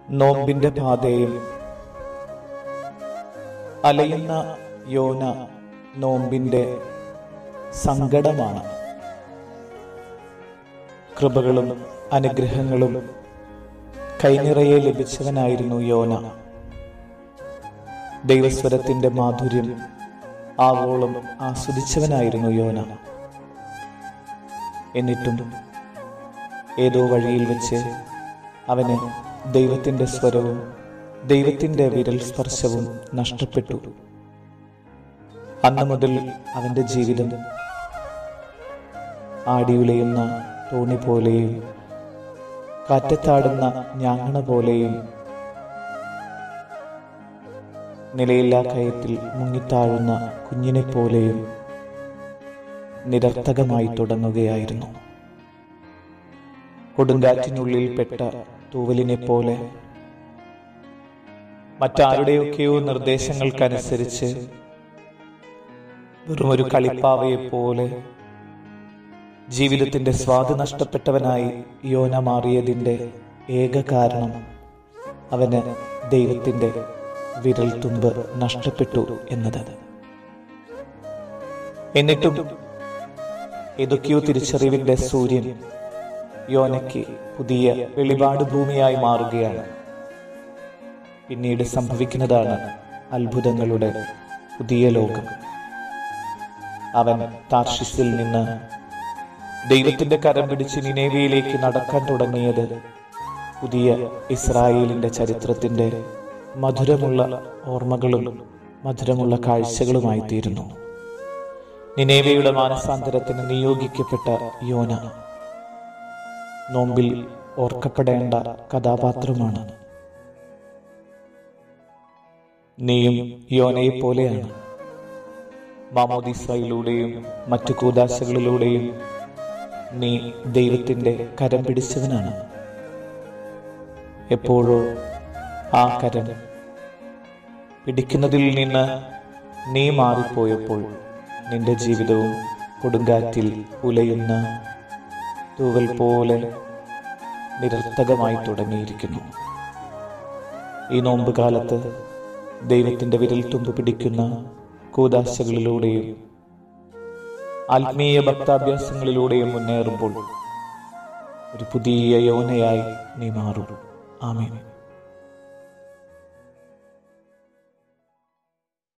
നോമ്പിന്റെ പാതയും അലയുന്ന യോന നോമ്പിന്റെ സങ്കടമാണ് കൃപകളും അനുഗ്രഹങ്ങളും കൈനിറയെ ലഭിച്ചവനായിരുന്നു യോന ദൈവസ്വരത്തിന്റെ മാധുര്യം ആവോളം ആസ്വദിച്ചവനായിരുന്നു യോന എന്നിട്ടും ഏതോ വഴിയിൽ വെച്ച് അവന് ദൈവത്തിന്റെ സ്വരവും ദൈവത്തിന്റെ വിരൽ സ്പർശവും നഷ്ടപ്പെട്ടു അന്ന് മുതൽ അവന്റെ ജീവിതം ആടിയുലയുന്ന തോണി പോലെയും കാറ്റത്താടുന്ന ഞാങ്ങണ പോലെയും നിലയില്ലാ കയത്തിൽ മുങ്ങിത്താഴുന്ന കുഞ്ഞിനെ പോലെയും നിരർത്ഥകമായി തുടങ്ങുകയായിരുന്നു കൊടുങ്കാറ്റിനുള്ളിൽ പെട്ട തൂവലിനെ പോലെ മറ്റാരുടെയൊക്കെയോ നിർദ്ദേശങ്ങൾക്കനുസരിച്ച് വെറുമൊരു കളിപ്പാവയെ പോലെ ജീവിതത്തിന്റെ സ്വാദ് നഷ്ടപ്പെട്ടവനായി യോന മാറിയതിന്റെ ഏക കാരണം അവന് ദൈവത്തിന്റെ വിരൽ തുമ്പ് നഷ്ടപ്പെട്ടു എന്നത് എന്നിട്ടും ഏതൊക്കെയോ തിരിച്ചറിവിന്റെ സൂര്യൻ യോനയ്ക്ക് പുതിയ വെളിപാട് ഭൂമിയായി മാറുകയാണ് പിന്നീട് സംഭവിക്കുന്നതാണ് അത്ഭുതങ്ങളുടെ പുതിയ ലോകം അവൻ താർഷിസിൽ നിന്ന് ദൈവത്തിന്റെ കരം പിടിച്ച് നിനേവയിലേക്ക് നടക്കാൻ തുടങ്ങിയത് പുതിയ ഇസ്രായേലിന്റെ ചരിത്രത്തിന്റെ മധുരമുള്ള ഓർമ്മകളും മധുരമുള്ള കാഴ്ചകളുമായി തീരുന്നു നിനേവയുടെ മാനസാന്തരത്തിന് നിയോഗിക്കപ്പെട്ട യോന നോമ്പിൽ ഓർക്കപ്പെടേണ്ട കഥാപാത്രമാണ് നീയും യോനയെ പോലെയാണ് മാമോദിസയിലൂടെയും മറ്റു കൂതാശകളിലൂടെയും നീ ദൈവത്തിന്റെ കരം പിടിച്ചവനാണ് എപ്പോഴോ ആ കരം പിടിക്കുന്നതിൽ നിന്ന് നീ മാറിപ്പോയപ്പോൾ നിന്റെ ജീവിതവും കൊടുങ്കാറ്റിൽ ഉലയുന്ന തൂവൽ പോലെ നിരർത്ഥകമായി തുടങ്ങിയിരിക്കുന്നു ഈ നോമ്പ് കാലത്ത് ദൈവത്തിന്റെ വിരൽ തുമ്പ് പിടിക്കുന്ന കൂതാശകളിലൂടെയും ആത്മീയ ഭക്താഭ്യാസങ്ങളിലൂടെയും മുന്നേറുമ്പോൾ ഒരു പുതിയ യോനയായി നീ മാറും ആമേൻ